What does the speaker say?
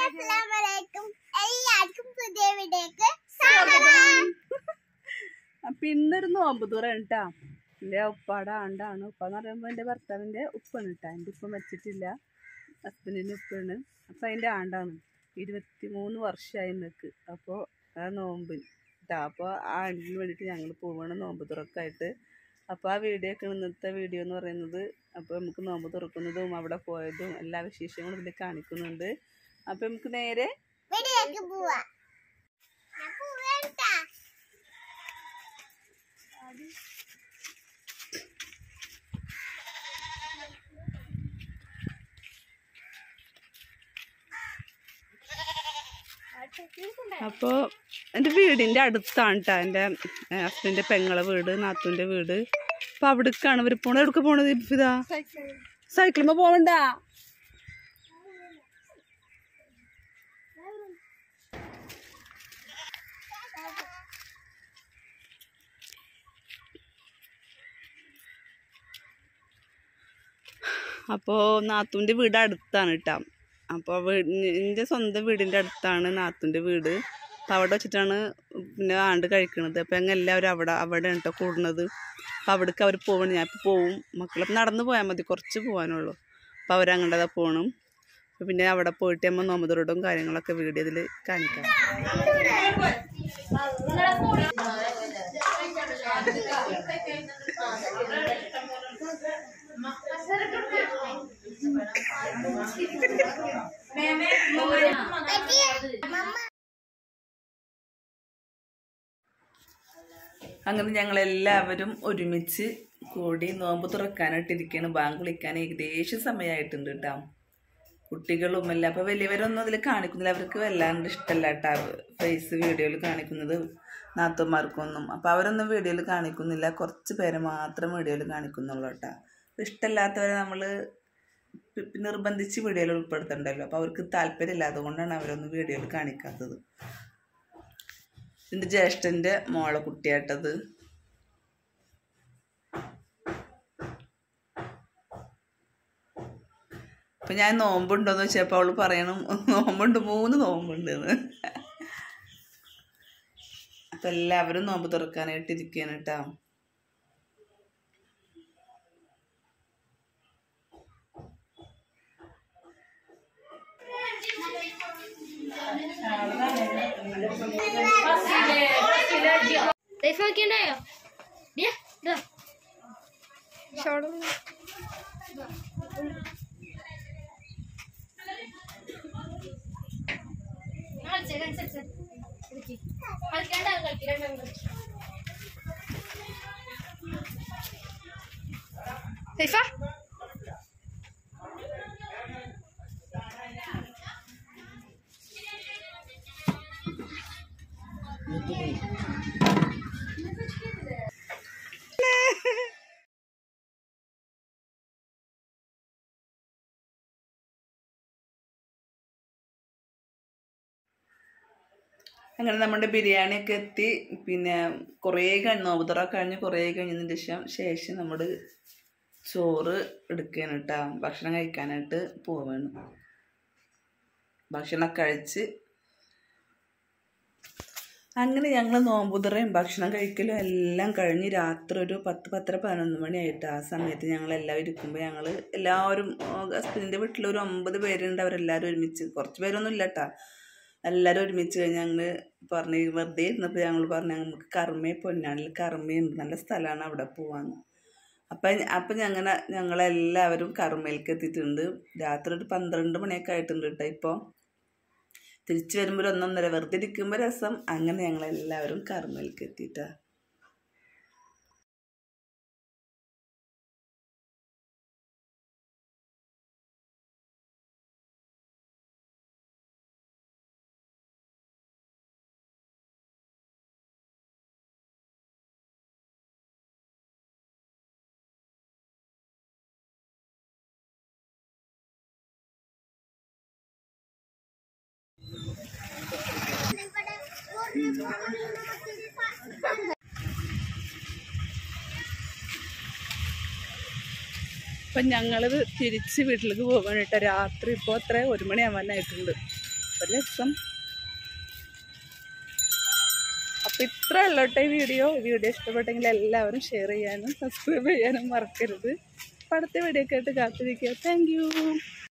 അസ്സലാമലൈക്കും എല്ലാവർക്കും പുതിയ വീഡിയോക്ക് സ്വാഗതം അപ്പൊ ഇന്നൊരു നോമ്പ് തുറ കേട്ടാ എൻ്റെ ഉപ്പാടെ ആണ്ടാണ് ഉപ്പ എന്ന് പറയുമ്പോൾ എൻ്റെ ഭർത്താവിൻ്റെ ഉപ്പാണ് കേട്ടാ എൻ്റെ ഉപ്പ മരിച്ചിട്ടില്ല ഹസ്ബൻഡിൻ്റെ ഉപ്പാണ് അപ്പം അതിൻ്റെ ആണ്ടാണ് ഇരുപത്തി മൂന്ന് വർഷമായി നിൽക്ക് അപ്പോൾ ആ നോമ്പ് കേട്ടാ അപ്പോൾ ആ ആണ്ടിന് വേണ്ടിയിട്ട് ഞങ്ങൾ പോവാണ് നോമ്പ് തുറക്കായിട്ട് അപ്പോൾ ആ വീഡിയോ ഒക്കെ ഇന്നത്തെ വീഡിയോ എന്ന് പറയുന്നത് അപ്പോൾ നമുക്ക് നോമ്പ് തുറക്കുന്നതും അവിടെ പോയതും എല്ലാ വിശേഷങ്ങളും ഇതിൽ കാണിക്കുന്നുണ്ട് അപ്പോൾ നമുക്ക് നേരെ വീഡിയോക്ക് പോവാ ഞാൻ പോവേണ്ടാ അപ്പോൾ എൻ്റെ വീടിൻ്റെ അടുത്താണ് കേട്ടോ എൻ്റെ ഹസ്ബൻഡിൻ്റെ പെങ്ങളെ വീട് നാത്തൂൻ്റെ വീട് അപ്പോൾ അവിടേക്കാണ് ഇവർ പോണത് എവിടേക്ക് പോണത് ഇതാ സൈക്കിളുമ്പോൾ പോവണ്ട അപ്പോൾ നാത്തൂൻ്റെ വീട് അടുത്താണ് കേട്ടോ അപ്പോൾ വീട് എൻ്റെ സ്വന്തം വീടിൻ്റെ അടുത്താണ് നാത്തൂൻ്റെ വീട് അപ്പോൾ അവിടെ വെച്ചിട്ടാണ് പിന്നെ ആണ്ട് കഴിക്കണത് അപ്പോൾ ഞങ്ങൾ എല്ലാവരും അവിടെ അവിടെ കേട്ടോ കൂടുന്നത് അപ്പോൾ അവിടേക്ക് അവർ പോകണം ഞാൻ ഇപ്പോൾ പോവും മക്കളപ്പം നടന്ന് പോയാൽ മതി കുറച്ച് പോകാനുള്ളൂ അപ്പോൾ അവരങ്ങോട്ടതാ പോകണം അപ്പോൾ പിന്നെ അവിടെ പോയിട്ട് നമ്മൾ നോമ്പതുറോടും കാര്യങ്ങളൊക്കെ വീഡിയോ ഇതിൽ കാണിക്കാം അങ്ങനെ ഞങ്ങളെല്ലാവരും ഒരുമിച്ച് കൂടി നോമ്പ് തുറക്കാനായിട്ടിരിക്കുകയാണ് ബാങ്ക് വിളിക്കാൻ ഏകദേശം സമയമായിട്ടുണ്ട് കേട്ടോ കുട്ടികളും എല്ലാം അപ്പോൾ വലിയവരൊന്നും അതിൽ കാണിക്കുന്നില്ല അവർക്ക് വല്ലാണ്ട് ഇഷ്ടമല്ല കേട്ടോ ഫേസ് വീഡിയോയിൽ കാണിക്കുന്നത് നാത്തുമാർക്കൊന്നും അപ്പോൾ അവരൊന്നും വീഡിയോയിൽ കാണിക്കുന്നില്ല കുറച്ച് പേരെ മാത്രം വീഡിയോയിൽ കാണിക്കുന്നുള്ളൂ കേട്ടോ ഇഷ്ടമല്ലാത്തവരെ നമ്മൾ നിർബന്ധിച്ച് വീഡിയോയിൽ ഉൾപ്പെടുത്തണ്ടല്ലോ അപ്പോൾ അവർക്ക് താല്പര്യമില്ല അതുകൊണ്ടാണ് അവരൊന്നും വീഡിയോയിൽ കാണിക്കാത്തത് എൻ്റെ ജ്യേഷ്ഠൻ്റെ മോളെ കുട്ടിയായിട്ടത് അപ്പം ഞാൻ നോമ്പുണ്ടോയെന്ന് വെച്ചപ്പോൾ അവൾ പറയണം നോമ്പുണ്ട് മൂന്ന് നോമ്പുണ്ട് എന്ന് അപ്പം എല്ലാവരും നോമ്പ് തുറക്കാനായിട്ട് ഇരിക്കുകയാണ് കേട്ടോ ലൈഫ് നോക്കിണ്ടായോ ലൈഫ അങ്ങനെ നമ്മുടെ ബിരിയാണിയൊക്കെ എത്തി പിന്നെ കുറേ കഴിഞ്ഞ് നോമ്പുതറ കഴിഞ്ഞ് കുറേ കഴിഞ്ഞതിന് ശേഷം ശേഷം നമ്മൾ ചോറ് എടുക്കുകയാണ് കേട്ടോ ഭക്ഷണം കഴിക്കാനായിട്ട് പോവാണ് ഭക്ഷണം കഴിച്ച് അങ്ങനെ ഞങ്ങൾ നോമ്പുതറയും ഭക്ഷണം കഴിക്കലും എല്ലാം കഴിഞ്ഞ് രാത്രി ഒരു പത്ത് പത്തര പതിനൊന്ന് മണിയായിട്ട് ആ സമയത്ത് ഞങ്ങൾ എല്ലാവരും ഇരിക്കുമ്പോൾ ഞങ്ങൾ എല്ലാവരും ഹസ്ബൻഡിൻ്റെ വീട്ടിൽ ഒരു ഒമ്പത് പേരുണ്ട് അവരെല്ലാവരും ഒരുമിച്ച് കുറച്ച് പേരൊന്നും ഇല്ല കേട്ടോ എല്ലാവരും ഒരുമിച്ച് കഴിഞ്ഞ് ഞങ്ങൾ പറഞ്ഞ് വെറുതെ ഇരുന്നപ്പോൾ ഞങ്ങൾ പറഞ്ഞു നമുക്ക് കർമ്മേ പൊന്നാണിൽ കർമ്മയുണ്ട് നല്ല സ്ഥലമാണ് അവിടെ പോവാന്ന് അപ്പം അപ്പം ഞങ്ങൾ ഞങ്ങളെല്ലാവരും കർമ്മയിലേക്ക് എത്തിയിട്ടുണ്ട് രാത്രി ഒരു പന്ത്രണ്ട് മണിയൊക്കെ ആയിട്ടുണ്ട് കേട്ടോ ഇപ്പോൾ തിരിച്ചു വരുമ്പോൾ ഒരു ഒന്നൊന്നര വെറുതെ ഇരിക്കുമ്പോൾ രസം അങ്ങനെ ഞങ്ങളെല്ലാവരും കർമ്മയിലേക്ക് എത്തിയിട്ടാ അപ്പം ഞങ്ങളിത് തിരിച്ച് വീട്ടിലേക്ക് പോകാൻ കേട്ടോ രാത്രി ഇപ്പോൾ അത്ര ഒരു മണിയാവാനായിട്ടുണ്ട് അപ്പം അപ്പം രസം അപ്പം ഇത്ര ഉള്ളോട്ടെ ഈ വീഡിയോ ഈ വീഡിയോ ഇഷ്ടപ്പെട്ടെങ്കിൽ എല്ലാവരും ഷെയർ ചെയ്യാനും സബ്സ്ക്രൈബ് ചെയ്യാനും മറക്കരുത് അപ്പം അടുത്ത വീഡിയോ ഒക്കെ ആയിട്ട് കാത്തിരിക്കുക താങ്ക് യു